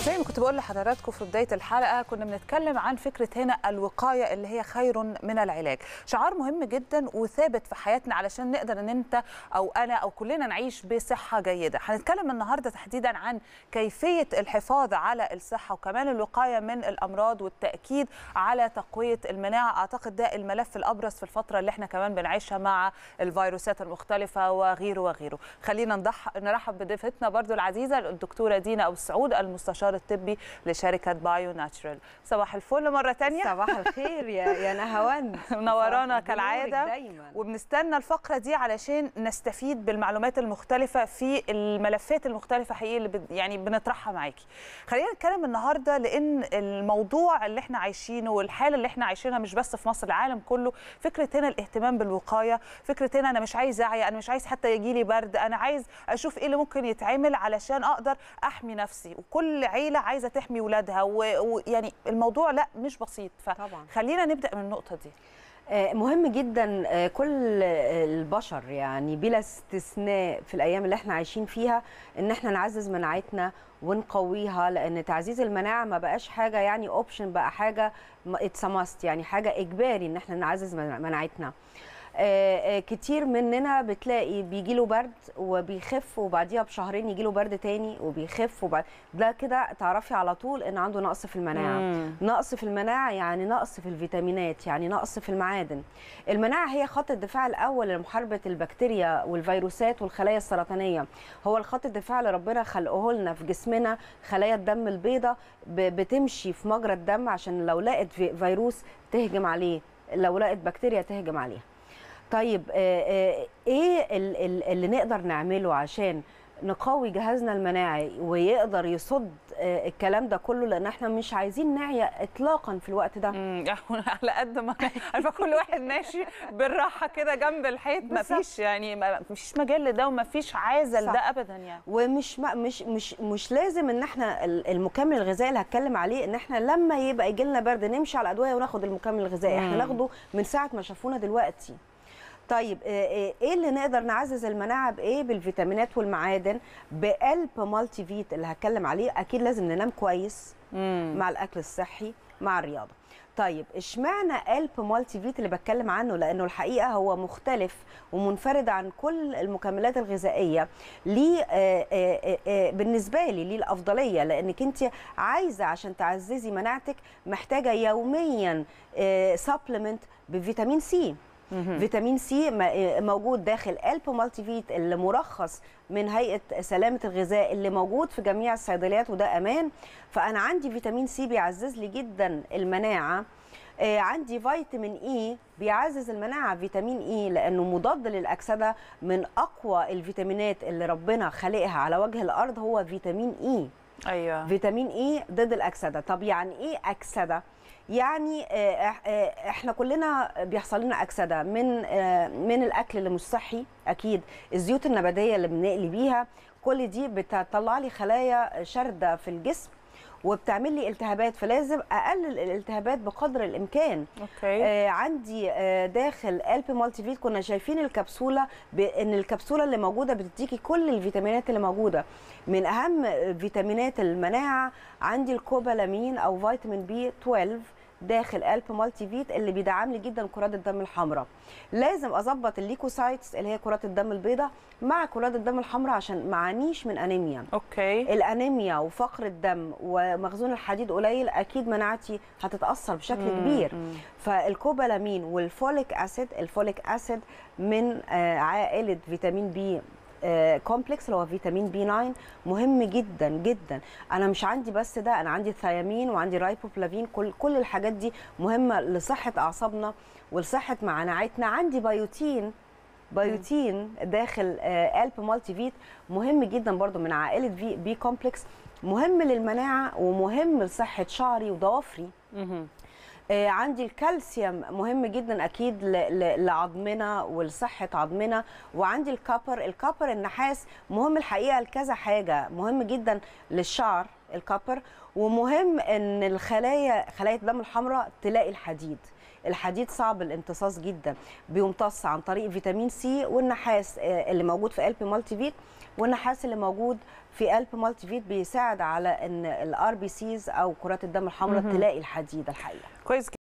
زي ما كنت بقول لحضراتكم في بدايه الحلقه كنا بنتكلم عن فكره هنا الوقايه اللي هي خير من العلاج شعار مهم جدا وثابت في حياتنا علشان نقدر ان انت او انا او كلنا نعيش بصحه جيده هنتكلم النهارده تحديدا عن كيفيه الحفاظ على الصحه وكمان الوقايه من الامراض والتاكيد على تقويه المناعه اعتقد ده الملف الابرز في الفتره اللي احنا كمان بنعيشها مع الفيروسات المختلفه وغيره وغيره خلينا نضح... نرحب بضيفتنا برضو العزيزه الدكتوره دينا ابو السعود المستشار الطبي لشركه بايو ناتشرال صباح الفل مره تانية صباح الخير يا يا نهاوند منورانا صباح كالعاده نورك دايما وبنستنى الفقره دي علشان نستفيد بالمعلومات المختلفه في الملفات المختلفه حقيقي اللي بن- يعني بنطرحها معاكي خلينا نتكلم النهارده لان الموضوع اللي احنا عايشينه والحاله اللي احنا عايشينها مش بس في مصر العالم كله فكره هنا الاهتمام بالوقايه فكره هنا انا مش عايز اعيا انا مش عايز حتى يجي لي برد انا عايز اشوف ايه اللي ممكن يتعمل علشان اقدر احمي نفسي وكل عيله عايزه تحمي ولادها ويعني الموضوع لا مش بسيط طبعا فخلينا نبدا من النقطه دي آه، مهم جدا آه، كل آه، البشر يعني بلا استثناء في الايام اللي احنا عايشين فيها ان احنا نعزز مناعتنا ونقويها لان تعزيز المناعه ما بقاش حاجه يعني اوبشن بقى حاجه اتس ماست يعني حاجه اجباري ان احنا نعزز من- مناعتنا آه، آه، كتير مننا بتلاقي بيجي له برد وبيخف وبعديها بشهرين يجي له برد تاني وبيخف وبعد ده كده تعرفي على طول ان عنده نقص في المناعه مم. نقص في المناعه يعني نقص في الفيتامينات يعني نقص في المعادن المناعه هي خط الدفاع الاول لمحاربه البكتيريا والفيروسات والخلايا السرطانيه هو الخط الدفاع اللي ربنا خلقه لنا في جسمنا خلايا الدم البيضاء ب- بتمشي في مجرى الدم عشان لو لقت في- فيروس تهجم عليه لو لقت بكتيريا تهجم عليها طيب آه، آه، ايه ال- ال- اللي نقدر نعمله عشان نقوي جهازنا المناعي ويقدر يصد آه، الكلام ده كله لان احنا مش عايزين نعيا اطلاقا في الوقت ده مم، يعني على قد ما عارفه كل واحد ماشي بالراحه كده جنب الحيط ما بالظبط. فيش يعني ما فيش مجال لده وما فيش عازل صح. ده ابدا يعني ومش ما مش مش مش لازم ان احنا ال- المكمل الغذائي اللي هتكلم عليه ان احنا لما يبقى يجي لنا برد نمشي على الادويه وناخد المكمل الغذائي احنا مم. ناخده من ساعه ما شافونا دلوقتي طيب آه، آه، ايه اللي نقدر نعزز المناعه بايه بالفيتامينات والمعادن بقلب مالتي فيت اللي هتكلم عليه اكيد لازم ننام كويس مم. مع الاكل الصحي مع الرياضه طيب اشمعنى قلب مالتي فيت اللي بتكلم عنه لانه الحقيقه هو مختلف ومنفرد عن كل المكملات الغذائيه ليه آه، آه، آه، بالنسبه لي ليه الافضليه لانك انت عايزه عشان تعززي مناعتك محتاجه يوميا سبلمنت بفيتامين سي مهم. فيتامين سي م- موجود داخل قلب مالتي فيت اللي مرخص من هيئه سلامه الغذاء اللي موجود في جميع الصيدليات وده امان فانا عندي فيتامين سي بيعزز لي جدا المناعه آه، عندي فيتامين اي بيعزز المناعه فيتامين اي لانه مضاد للاكسده من اقوى الفيتامينات اللي ربنا خلقها على وجه الارض هو فيتامين اي ايوه فيتامين اي ضد الاكسده طب يعني ايه اكسده يعني آه، آه، احنا كلنا بيحصل لنا اكسده من آه، من الاكل اللي مش صحي اكيد الزيوت النباتيه اللي بنقلي بيها كل دي بتطلع لي خلايا شارده في الجسم وبتعمل لي التهابات فلازم اقلل الالتهابات بقدر الامكان اوكي آه عندي آه داخل قلب مالتي فيت كنا شايفين الكبسوله بان الكبسوله اللي موجوده بتديكي كل الفيتامينات اللي موجوده من اهم فيتامينات المناعه عندي الكوبالامين او فيتامين بي 12 داخل قلب مالتي فيت اللي بيدعم لي جدا كرات الدم الحمراء لازم اظبط الليكوسايتس اللي هي كرات الدم البيضاء مع كرات الدم الحمراء عشان ما اعانيش من انيميا اوكي الانيميا وفقر الدم ومخزون الحديد قليل اكيد مناعتي هتتاثر بشكل مم، كبير مم. فالكوبالامين والفوليك اسيد الفوليك اسيد من آه، عائله فيتامين بي آه، كومبلكس اللي هو فيتامين بي 9 مهم جدا جدا انا مش عندي بس ده انا عندي ثيامين وعندي رايبوفلافين كل كل الحاجات دي مهمه لصحه اعصابنا ولصحه مناعتنا عندي بايوتين بايوتين داخل آه، قلب مالتي فيت مهم جدا برضو من عائله في بي كومبلكس مهم للمناعه ومهم لصحه شعري وضوافري مهم. آه، عندي الكالسيوم مهم جدا اكيد ل- ل- لعظمنا ولصحه عظمنا وعندي الكابر الكابر النحاس مهم الحقيقه لكذا حاجه مهم جدا للشعر الكابر ومهم ان الخلايا خلايا الدم الحمراء تلاقي الحديد الحديد صعب الامتصاص جدا بيمتص عن طريق فيتامين سي والنحاس آه، اللي موجود في قلب مالتي فيت والنحاس اللي موجود في قلب مالتي فيت بيساعد على ان الار بي سيز او كرات الدم الحمراء تلاقي الحديد الحقيقه كويس